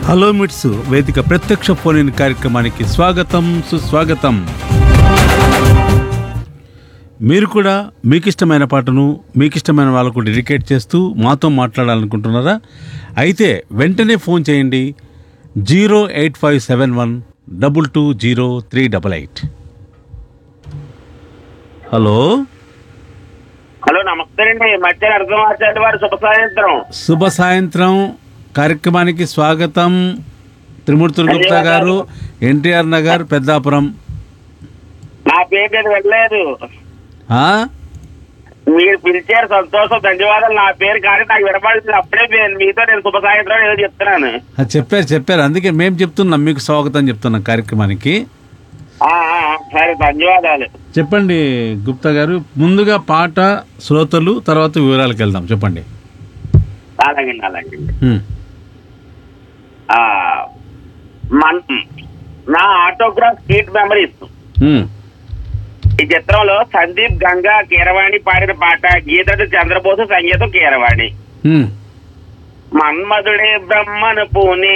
Hello మిట్స్ వేదిక ప్రత్యక్ష ఫోన్ ఇన్ కార్యక్రమానికి స్వాగతం సుస్వాగతం మీరు కూడా మీకు ఇష్టమైన పాటను మీకు ఇష్టమైన వాళ్ళకు డెడికేట్ చేస్తూ మాతో మాట్లాడాలనుకుంటున్నారా అయితే వెంటనే ఫోన్ చేయండి zero eight five seven one double two zero three double eight hello hello నమస్తే అండి మధ్య అర్థమాచార్య వారు శుభ సాయంత్రం శుభ సాయంత్రం కార్యక్రమానికి స్వాగతం త్రిమూర్తులు గుప్తా గారు ఎన్టీఆర్ నగర్ పెద్దాపురం నా పేరు నేను వెళ్ళలేదు ఆ? మీరు పిలిచారు సంతోషం ధన్యవాదాలు నా పేరు కానీ నాకు వినపడింది అప్పుడే నేను మీతో నేను శుభ సాయంత్రం ఏదో చెప్తున్నాను ఆ, చెప్పారు చెప్పారు అందుకే మేము చెప్తున్నాం మీకు స్వాగతం చెప్తున్నాం కార్యక్రమానికి ఆ, ఆ, ఆ, సరే ధన్యవాదాలు చెప్పండి గుప్తా గారు ముందుగా పాట శ్రోతలు తర్వాత వివరాలకు వెళ్దాం చెప్పండి అలాగండి అలాగండి హ్మ్. ఆ, మన్ నా ఆటోగ్రాఫ్ స్వీట్ మెమరీస్ హ్మ్. ఈ చిత్రంలో సందీప్ గంగా కీరవాణి పాడిన పాట గీతడు చంద్రబోసు సంగీతం కీరవాణి హ్మ్. మన్మధుడే బ్రహ్మను పూని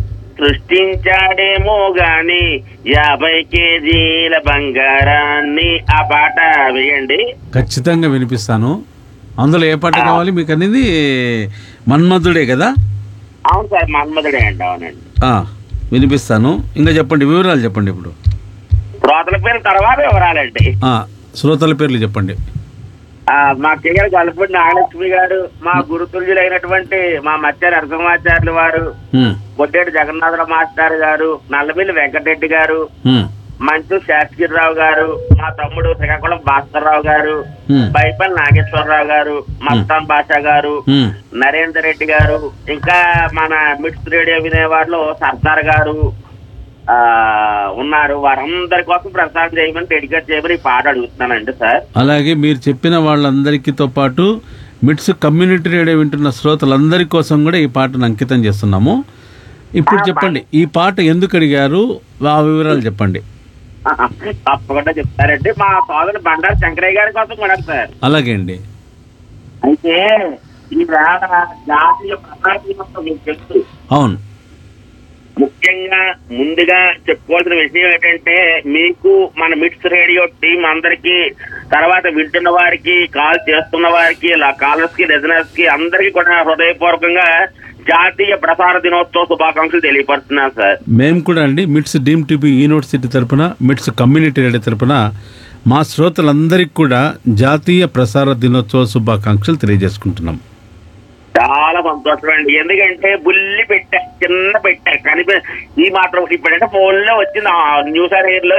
సృష్టించాడేమో గాని యాభై కేజీల బంగారాన్ని ఆ పాట వేయండి ఖచ్చితంగా వినిపిస్తాను అందులో ఏ పాట కావాలి మీకు అనేది మన్మధుడే కదా అవును సార్ మన్మధుడే అండి అవునండి ఆ, వినిపిస్తాను ఇంకా చెప్పండి వివరాలు చెప్పండి ఇప్పుడు శ్రోతల పేరు తర్వాత వివరాలండి ఆ, శ్రోతల పేర్లు చెప్పండి ఆ, మా చెయ్యాలి కలుపుడి నాగలక్ష్మి గారు మా గురుతుల్యులైనటువంటి మా మత్స్య నరసింహాచార్యులు వారు హ్మ్. బొడ్డేటి జగన్నాథరావు మాస్టర్ గారు నల్లమిల్లి వెంకటరెడ్డి గారు హ్మ్. మంచు శాస్త్రిరావు గారు మా తమ్ముడు శ్రీకాకుళం భాస్కర్రావు గారు హ్మ్. బైపల్ నాగేశ్వరరావు గారు మస్తాన్ బాషా గారు హ్మ్. నరేందర్ రెడ్డి గారు ఇంకా మన మిట్స్ రేడియో వినేవాళ్ళు సర్దార్ గారు ఆ ఉన్నారు వారందరి కోసం ప్రసారం చేయమని డెడికేట్ చేయమని ఈ పాట అడుగుతున్నానండి సార్ అలాగే మీరు చెప్పిన వాళ్ళందరికీతో పాటు మిట్స్ కమ్యూనిటీ రేడియో వింటున్న శ్రోతలందరి కోసం కూడా ఈ పాటను అంకితం చేస్తున్నాము ఇప్పుడు చెప్పండి ఈ పాట ఎందుకు అడిగారు ఆ వివరాలు చెప్పండి తప్పకుండా చెప్తారండి మా సోదరు బండారు శంకరయ్య గారి కోసం కూడా సార్ అలాగే అండి అయితే ఈ వేళ జాతీయ ప్రసార దినోత్సవం మీకు తెలుసు అవును ముఖ్యంగా ముందుగా చెప్పుకోవాల్సిన విషయం ఏంటంటే మీకు మన మిట్స్ రేడియో టీం అందరికి తర్వాత వింటున్న వారికి కాల్ చేస్తున్న వారికి కాలర్స్ కి లిజనర్స్ కి అందరికి కూడా హృదయపూర్వకంగా జాతీయ ప్రసార దినోత్సవ శుభాకాంక్షలు తెలియపరుస్తున్నాను సార్ మేము కూడా అండి మిట్స్ డీమ్ టీవీ యూనివర్సిటీ తరపున మిట్స్ కమ్యూనిటీ రేడియో తరపున మా శ్రోతలందరికీ కూడా జాతీయ ప్రసార దినోత్సవ శుభాకాంక్షలు తెలియజేసుకుంటున్నాం చాలా సంతోషం అండి ఎందుకంటే బుల్లి పెట్టా చిన్న పెట్టా కనిపి ఈ మాత్రం ఇప్పుడంటే ఫోన్ లో వచ్చింది న్యూస్ ఎయిర్ లో